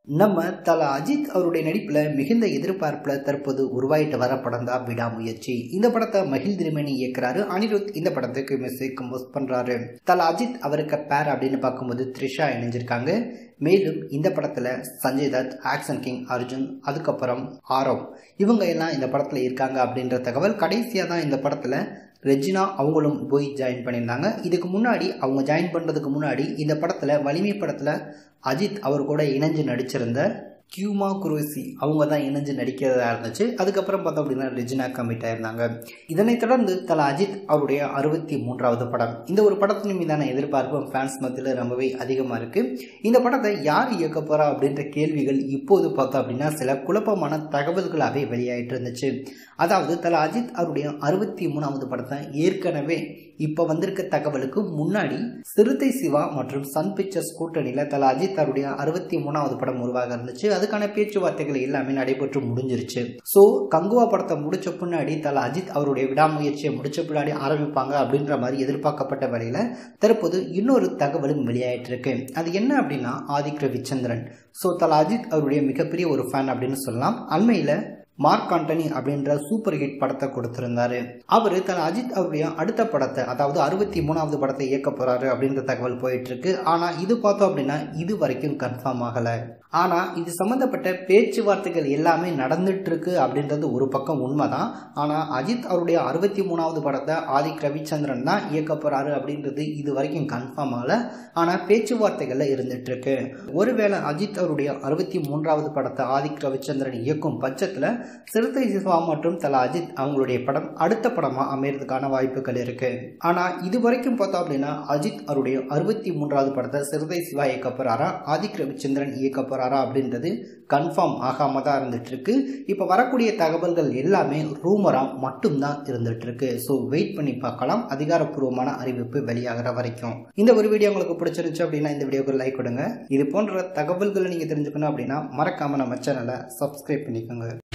நம்ம தல அஜித் அவருடைய நடிப்புல மிகுந்த எதிர்பார்ப்புல தற்போது உருவாயிட்டு வர படம் தான் விடாமுயற்சி இந்த படத்தை மகிழ் திருமணி இயக்குறாரு அனிருத் இந்த படத்துக்கு மியூசிக் கம்போஸ் பண்றாரு தல அஜித் அவருக்கு பேர் அப்படின்னு பார்க்கும்போது த்ரிஷா இணைஞ்சிருக்காங்க மேலும் இந்த படத்துல சஞ்சய் தத் ஆக்ஷன் கிங் அர்ஜுன் அதுக்கப்புறம் ஆரவ் இவங்க எல்லாம் இந்த படத்துல இருக்காங்க அப்படின்ற தகவல் கடைசியா தான் இந்த படத்துல ரெஜினா அவங்களும் போய் ஜாயின் பண்ணியிருந்தாங்க இதுக்கு முன்னாடி அவங்க ஜாயின் பண்ணுறதுக்கு முன்னாடி இந்த படத்தில் வலிமை படத்தில் அஜித் அவர் கூட இணைஞ்சு நடிச்சிருந்த கியூமா குரோசி அவங்க தான் இணைஞ்சு நடிக்கிறதா இருந்துச்சு அதுக்கப்புறம் பார்த்தோம் அப்படின்னா ரெஜினா கமிட் ஆயிருந்தாங்க இதனைத் தொடர்ந்து தல அஜித் அவருடைய அறுபத்தி மூன்றாவது படம் இந்த ஒரு படத்தின் மீதான எதிர்பார்ப்பு ஃபேன்ஸ் மத்தியில் ரொம்பவே அதிகமாக இருக்கு இந்த படத்தை யார் இயக்க போறா அப்படின்ற கேள்விகள் இப்போது பார்த்தோம் அப்படின்னா சில குழப்பமான தகவல்களாகவே வெளியாயிட்டு இருந்துச்சு அதாவது தல அஜித் அவருடைய அறுபத்தி மூணாவது படத்தை ஏற்கனவே இப்போ வந்திருக்க தகவலுக்கு முன்னாடி சிறுத்தை சிவா மற்றும் சன் பிக்சர்ஸ் கூட்டணியில் தல அஜித் அவருடைய அறுபத்தி மூணாவது படம் உருவாக இருந்துச்சு அதுக்கான பேச்சுவார்த்தைகள் எல்லாமே நடைபெற்று முடிஞ்சிருச்சு ஸோ கங்குவா படத்தை முடிச்ச பின்னாடி தல அஜித் அவருடைய விடாமுயற்சியை முடிச்ச பின்னாடி ஆரம்பிப்பாங்க அப்படின்ற மாதிரி எதிர்பார்க்கப்பட்ட வேலையில தற்போது இன்னொரு தகவலும் வெளியாயிட்டு இருக்கு அது என்ன அப்படின்னா ஆதிக் ரவிச்சந்திரன் ஸோ தல அஜித் அவருடைய மிகப்பெரிய ஒரு ஃபேன் அப்படின்னு சொல்லலாம் அண்மையில் மார்க் ஆண்டனி அப்படின்ற சூப்பர் ஹிட் படத்தை கொடுத்திருந்தாரு அவர் தன் அஜித் அவருடைய அடுத்த படத்தை அதாவது அறுபத்தி மூணாவது படத்தை இயக்க போறாரு அப்படின்ற தகவல் போயிட்டு இருக்கு ஆனா இது பார்த்தோம் அப்படின்னா இது வரைக்கும் கன்ஃபார்ம் ஆகல ஆனா இது சம்பந்தப்பட்ட பேச்சுவார்த்தைகள் எல்லாமே நடந்துட்டு இருக்கு அப்படின்றது ஒரு பக்கம் உண்மைதான் ஆனா அஜித் அவருடைய அறுபத்தி மூணாவது படத்தை ஆதிக் ரவிச்சந்திரன் தான் இயக்க போறாரு அப்படின்றது இது வரைக்கும் கன்ஃபார்ம் ஆகல ஆனா பேச்சுவார்த்தைகள்ல இருந்துட்டு இருக்கு ஒருவேளை அஜித் அவருடைய அறுபத்தி மூன்றாவது படத்தை ஆதிக் ரவிச்சந்திரன் இயக்கும் பட்சத்துல சிறுத்தை சிவா மற்றும் தலா அஜித் அவங்களுடைய படம் அடுத்த படமா அமையறதுக்கான வாய்ப்புகள் இருக்கு ஆனா இது வரைக்கும் பார்த்தோம் அப்படின்னா அஜித் அவருடைய அறுபத்தி மூன்றாவது படத்தை சிறுத்தை சிவா இயக்க போறாரா ஆதிக் ரவிச்சந்திரன் இயக்க போறாரா அப்படின்றது கன்ஃபார்ம் ஆகாம தான் இருந்துட்டு இருக்கு இப்போ வரக்கூடிய தகவல்கள் எல்லாமே ரூமரா மட்டும்தான் இருந்துட்டு இருக்கு ஸோ வெயிட் பண்ணி பார்க்கலாம் அதிகாரப்பூர்வமான அறிவிப்பு வெளியாகிற வரைக்கும் இந்த ஒரு வீடியோ உங்களுக்கு பிடிச்சிருந்துச்சு அப்படின்னா இந்த வீடியோக்கு லைக் கொடுங்க இது போன்ற தகவல்களை நீங்க தெரிஞ்சுக்கணும் அப்படின்னா மறக்காம நம்ம சேனலை சப்ஸ்கிரைப் பண்ணிக்கோங்க